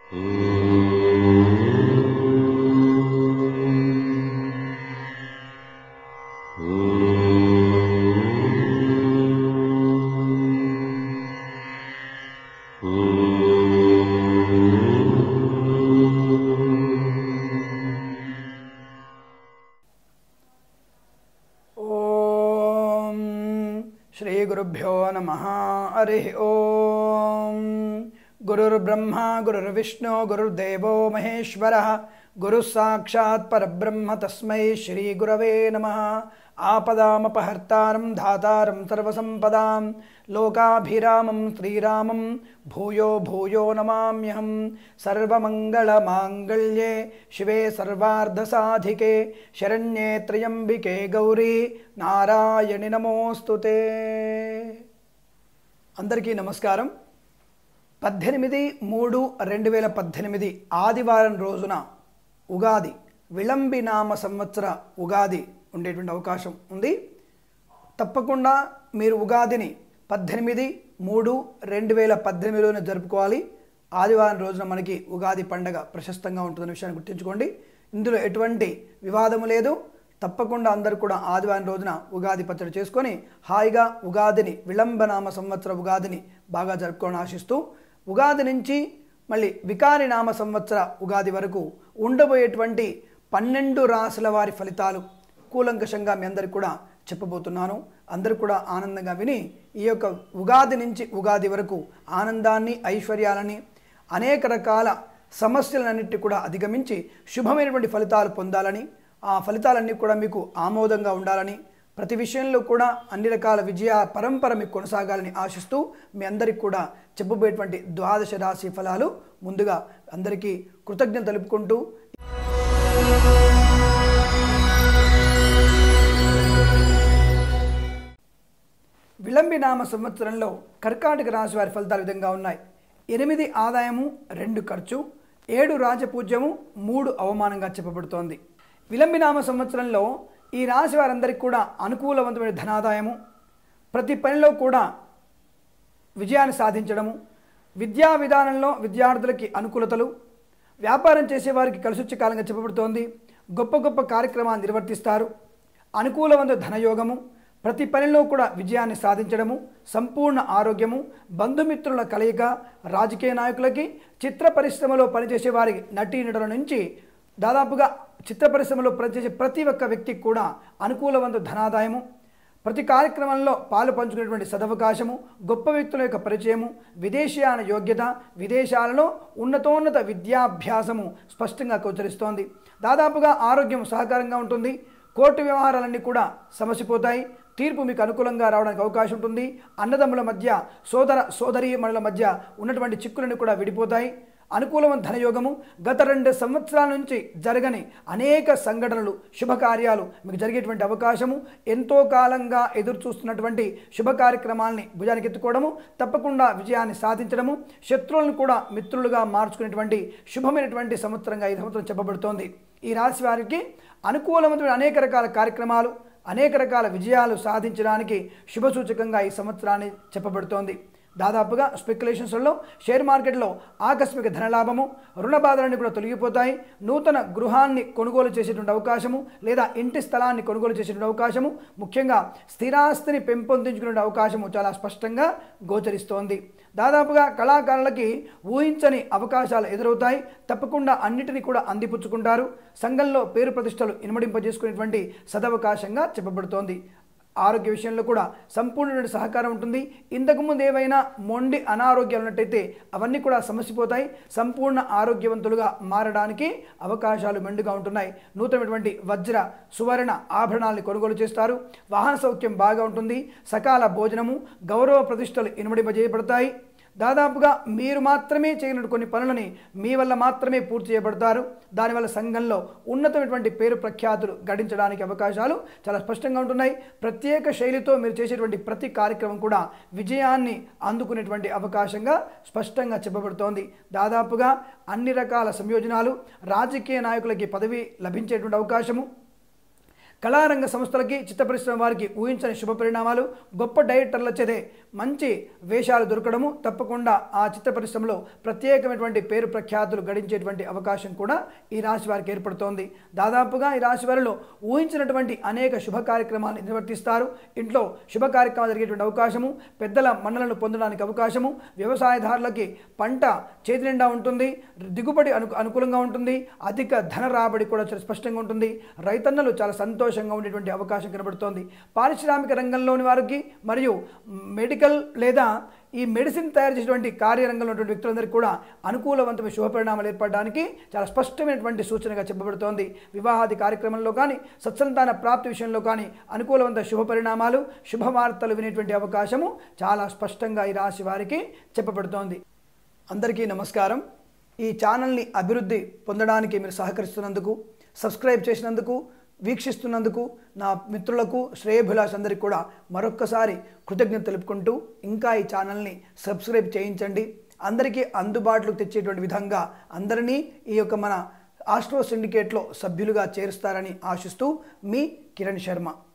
ఓం శ్రీ గురుభ్యో నమ హరి ఓం గురుర్బ్రహ్మ గురుర్విష్ణు గురుర్దేవో మహేశ్వర గురు సాక్షాత్ పరబ్రహ్మ తస్మై శ్రీ గురవే నమ ఆపదామపహర్తారం ధాతారం సర్వసంపదాం లోకాభిరామం శ్రీరామం భూయో భూయో నమామ్యహం సర్వమంగళమాంగళ్యే శివే సర్వార్ధసాధికే శరణ్యే త్రయంబికే గౌరీ నారాయణి నమోస్తుతే అందరికీ నమస్కారం పద్దెనిమిది మూడు రెండు వేల పద్దెనిమిది ఆదివారం రోజున ఉగాది విళంబినామ సంవత్సర ఉగాది ఉండేటువంటి అవకాశం ఉంది తప్పకుండా మీరు ఉగాదిని పద్దెనిమిది మూడు రెండు వేల పద్దెనిమిదిలోనే జరుపుకోవాలి ఆదివారం రోజున మనకి ఉగాది పండగ ప్రశస్తంగా ఉంటుందనే విషయాన్ని గుర్తుంచుకోండి ఇందులో ఎటువంటి వివాదము లేదు తప్పకుండా అందరూ కూడా ఆదివారం రోజున ఉగాది పచ్చడి చేసుకొని హాయిగా ఉగాదిని విళంబనామ సంవత్సర ఉగాదిని బాగా జరుపుకోవాలని ఆశిస్తూ ఉగాది నుంచి మళ్ళీ వికారి నామ సంవత్సర ఉగాది వరకు ఉండబోయేటువంటి పన్నెండు రాసుల వారి ఫలితాలు కూలంకషంగా మీ అందరికి కూడా చెప్పబోతున్నాను అందరూ కూడా ఆనందంగా విని ఈ యొక్క ఉగాది నుంచి ఉగాది వరకు ఆనందాన్ని ఐశ్వర్యాలని అనేక రకాల సమస్యలన్నిటి కూడా అధిగమించి శుభమైనటువంటి ఫలితాలు పొందాలని ఆ ఫలితాలన్నీ కూడా మీకు ఆమోదంగా ఉండాలని ప్రతి విషయంలో కూడా అన్ని రకాల విజయ పరంపర మీకు కొనసాగాలని ఆశిస్తూ మీ అందరికి కూడా చెప్పబోయేటువంటి ద్వాదశ రాశి ఫలాలు ముందుగా అందరికీ కృతజ్ఞత తెలుపుకుంటూ విళంబినామ సంవత్సరంలో కర్కాటక రాశి వారి ఫలితాలు ఈ విధంగా ఉన్నాయి ఎనిమిది ఆదాయము రెండు ఖర్చు ఏడు రాజపూజ్యము మూడు అవమానంగా చెప్పబడుతోంది విలంబినామ సంవత్సరంలో ఈ రాశి వారందరికీ కూడా అనుకూలవంతమైన ధనాదాయము ప్రతి పనిలో కూడా విజయాన్ని సాధించడము విద్యా విధానంలో విద్యార్థులకి అనుకూలతలు వ్యాపారం చేసేవారికి కలిసొచ్చే కాలంగా చెప్పబడుతోంది గొప్ప గొప్ప కార్యక్రమాలు నిర్వర్తిస్తారు అనుకూలవంత ధనయోగము ప్రతి పనిలో కూడా విజయాన్ని సాధించడము సంపూర్ణ ఆరోగ్యము బంధుమిత్రుల కలయిక రాజకీయ నాయకులకి చిత్ర పరిశ్రమలో పనిచేసే వారికి నటీనటుల నుంచి దాదాపుగా చిత్ర పరిశ్రమలో పనిచేసే ప్రతి ఒక్క వ్యక్తికి కూడా అనుకూలవంత ధనాదాయము ప్రతి కార్యక్రమంలో పాలు పంచుకునేటువంటి సదవకాశము గొప్ప వ్యక్తుల యొక్క పరిచయము విదేశీయాన యోగ్యత విదేశాలలో ఉన్నతోన్నత విద్యాభ్యాసము స్పష్టంగా గోచరిస్తోంది దాదాపుగా ఆరోగ్యం సహకారంగా ఉంటుంది కోర్టు వ్యవహారాలన్నీ కూడా సమసిపోతాయి తీర్పు మీకు అనుకూలంగా రావడానికి అవకాశం ఉంటుంది అన్నదమ్ముల మధ్య సోదర సోదరీమణుల మధ్య ఉన్నటువంటి చిక్కులన్నీ కూడా విడిపోతాయి అనుకూలమైన ధనయోగము గత రెండు సంవత్సరాల నుంచి జరగని అనేక సంఘటనలు శుభకార్యాలు మీకు జరిగేటువంటి అవకాశము ఎంతో కాలంగా ఎదురు చూస్తున్నటువంటి శుభ కార్యక్రమాల్ని భుజానికి ఎత్తుకోవడము తప్పకుండా విజయాన్ని సాధించడము శత్రువులను కూడా మిత్రులుగా మార్చుకునేటువంటి శుభమైనటువంటి సంవత్సరంగా ఈ సంవత్సరం చెప్పబడుతోంది ఈ రాశి వారికి అనుకూలమైన అనేక రకాల కార్యక్రమాలు అనేక రకాల విజయాలు సాధించడానికి శుభసూచకంగా ఈ సంవత్సరాన్ని చెప్పబడుతోంది దాదాపుగా స్పెక్యులేషన్స్లో షేర్ మార్కెట్లో ఆకస్మిక ధనలాభము రుణ బాధలన్నీ కూడా తొలగిపోతాయి నూతన గృహాన్ని కొనుగోలు చేసేటువంటి అవకాశము లేదా ఇంటి స్థలాన్ని కొనుగోలు చేసేటువంటి అవకాశము ముఖ్యంగా స్థిరాస్తిని పెంపొందించుకునే అవకాశము చాలా స్పష్టంగా గోచరిస్తోంది దాదాపుగా కళాకారులకి ఊహించని అవకాశాలు ఎదురవుతాయి తప్పకుండా అన్నిటినీ కూడా అందిపుచ్చుకుంటారు సంఘంలో పేరు ప్రతిష్టలు ఇనుమడింపజేసుకునేటువంటి సదవకాశంగా చెప్పబడుతోంది ఆరోగ్య విషయంలో కూడా సంపూర్ణమైన సహకారం ఉంటుంది ఇంతకుముందు ఏవైనా మొండి అనారోగ్యాలు ఉన్నట్టయితే అవన్నీ కూడా సమసిపోతాయి సంపూర్ణ ఆరోగ్యవంతులుగా మారడానికి అవకాశాలు మెండుగా ఉంటున్నాయి నూతనమైనటువంటి వజ్ర సువర్ణ ఆభరణాలను కొనుగోలు చేస్తారు వాహన సౌఖ్యం బాగా ఉంటుంది సకాల భోజనము గౌరవ ప్రతిష్టలు ఇనుమడింపజేయబడతాయి దాదాపుగా మీరు మాత్రమే చేయనటువంటి కొన్ని పనులని మీ వల్ల మాత్రమే పూర్తి చేయబడతారు దానివల్ల సంఘంలో ఉన్నతమైనటువంటి పేరు ప్రఖ్యాతులు గడించడానికి అవకాశాలు చాలా స్పష్టంగా ఉంటున్నాయి ప్రత్యేక శైలితో మీరు చేసేటువంటి ప్రతి కార్యక్రమం కూడా విజయాన్ని అందుకునేటువంటి అవకాశంగా స్పష్టంగా చెప్పబడుతోంది దాదాపుగా అన్ని రకాల సంయోజనాలు రాజకీయ నాయకులకి పదవి లభించేటువంటి అవకాశము కళారంగ సంస్థలకి చిత్ర పరిశ్రమ వారికి ఊహించని శుభ పరిణామాలు గొప్ప డైరెక్టర్ల చేతే మంచి వేషాలు దొరకడము తప్పకుండా ఆ చిత్ర పరిశ్రమలో ప్రత్యేకమైనటువంటి పేరు ప్రఖ్యాతులు గడించేటువంటి అవకాశం కూడా ఈ రాశి వారికి ఏర్పడుతోంది దాదాపుగా ఈ రాశి వారిలో ఊహించినటువంటి అనేక శుభ కార్యక్రమాలు నిర్వర్తిస్తారు ఇంట్లో శుభ కార్యక్రమాలు జరిగేటువంటి అవకాశము పెద్దల మన్నలను పొందడానికి అవకాశము వ్యవసాయదారులకి పంట చేతి నిండా ఉంటుంది దిగుబడి అను అనుకూలంగా ఉంటుంది అధిక ధన రాబడి కూడా చాలా స్పష్టంగా ఉంటుంది రైతన్నలు చాలా సంతోషంగా ఉండేటువంటి అవకాశం కనబడుతోంది పారిశ్రామిక రంగంలోని వారికి మరియు మెడికల్ లేదా ఈ మెడిసిన్ తయారు చేసేటువంటి కార్యరంగంలో ఉన్నటువంటి వ్యక్తులందరికీ కూడా అనుకూలవంతమైన శుభ పరిణామాలు ఏర్పడడానికి చాలా స్పష్టమైనటువంటి సూచనగా చెప్పబడుతోంది వివాహాది కార్యక్రమంలో కానీ సత్సంతాన ప్రాప్తి విషయంలో కానీ అనుకూలవంత శుభ పరిణామాలు శుభవార్తలు వినేటువంటి అవకాశము చాలా స్పష్టంగా ఈ రాశి వారికి చెప్పబడుతోంది అందరికీ నమస్కారం ఈ ఛానల్ని అభివృద్ధి పొందడానికి మీరు సహకరిస్తున్నందుకు సబ్స్క్రైబ్ చేసినందుకు వీక్షిస్తున్నందుకు నా మిత్రులకు శ్రేయభిలాష్ అందరికీ కూడా మరొక్కసారి కృతజ్ఞత తెలుపుకుంటూ ఇంకా ఈ ఛానల్ని సబ్స్క్రైబ్ చేయించండి అందరికీ అందుబాటులోకి తెచ్చేటువంటి విధంగా అందరినీ ఈ యొక్క మన ఆస్ట్రో సిండికేట్లో సభ్యులుగా చేరుస్తారని ఆశిస్తూ మీ కిరణ్ శర్మ